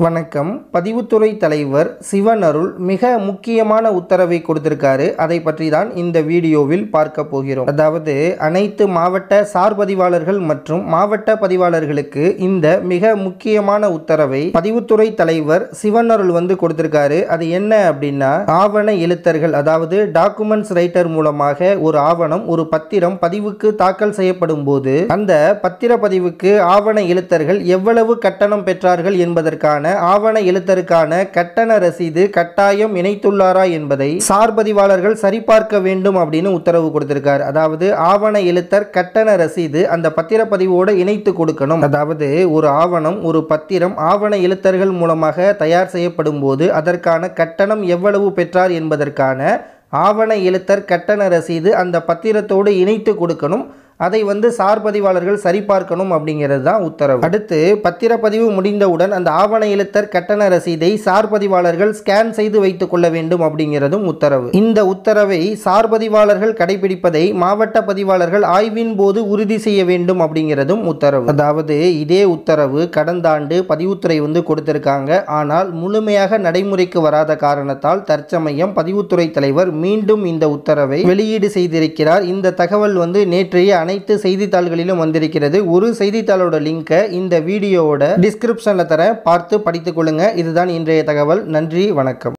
வணக்கம் பதிவுத்துறை தலைவர் சிவனருள் மிக முக்கியமான உத்தரவை கொடுத்திருக்காரு அதை பற்றி தான் இந்த வீடியோவில் பார்க்க போகிறோம் அதாவது அனைத்து மாவட்ட சார் பதிவாளர்கள் மற்றும் மாவட்ட பதிவாளர்களுக்கு இந்த மிக முக்கியமான உத்தரவை பதிவுத்துறை தலைவர் சிவனருள் வந்து கொடுத்திருக்காரு அது என்ன அப்படின்னா ஆவண எழுத்தர்கள் அதாவது டாக்குமெண்ட்ஸ் ரைட்டர் மூலமாக ஒரு ஆவணம் ஒரு பத்திரம் பதிவுக்கு தாக்கல் செய்யப்படும் போது அந்த பத்திரப்பதிவுக்கு ஆவண எழுத்தர்கள் எவ்வளவு கட்டணம் பெற்றார்கள் என்பதற்கான ஆவண எழுத்தருக்கான கட்டண ரசீது கட்டாயம் இணைத்துள்ளாரா என்பதை சார் பதிவாளர்கள் சரிபார்க்க வேண்டும் அப்படின்னு உத்தரவு கொடுத்திருக்கார் அதாவது ஆவண எழுத்தர் கட்டண ரசீது அந்த பத்திரப்பதிவோடு இணைத்து கொடுக்கணும் அதாவது ஒரு ஆவணம் ஒரு பத்திரம் ஆவண எழுத்தர்கள் மூலமாக தயார் செய்யப்படும் போது அதற்கான கட்டணம் எவ்வளவு பெற்றார் என்பதற்கான ஆவண எழுத்தர் கட்டண ரசீது அந்த பத்திரத்தோடு இணைத்து கொடுக்கணும் அதை வந்து சார் பதிவாளர்கள் சரிபார்க்கணும் அப்படிங்கிறது தான் உத்தரவு அடுத்து பத்திரப்பதிவு முடிந்தவுடன் அந்த ஆவண எழுத்தர் கட்டண ரசீதை சார் பதிவாளர்கள் ஸ்கேன் செய்து வைத்துக் கொள்ள வேண்டும் அப்படிங்கிறதும் உத்தரவு இந்த உத்தரவை சார் பதிவாளர்கள் கடைபிடிப்பதை மாவட்ட பதிவாளர்கள் ஆய்வின் போது உறுதி செய்ய வேண்டும் அப்படிங்கிறதும் உத்தரவு அதாவது இதே உத்தரவு கடந்த ஆண்டு பதிவுத்துறை வந்து கொடுத்திருக்காங்க ஆனால் முழுமையாக நடைமுறைக்கு வராத காரணத்தால் தற்சமயம் பதிவுத்துறை தலைவர் மீண்டும் இந்த உத்தரவை வெளியீடு செய்திருக்கிறார் இந்த தகவல் வந்து நேற்றைய அனைத்து செய்தித்தாள்களிலும் வந்திருக்கிறது ஒரு செய்தித்தாளோட லிங்கை இந்த வீடியோவோட டிஸ்கிரிப்ஷனில் தர பார்த்து படித்துக் கொள்ளுங்க இதுதான் இன்றைய தகவல் நன்றி வணக்கம்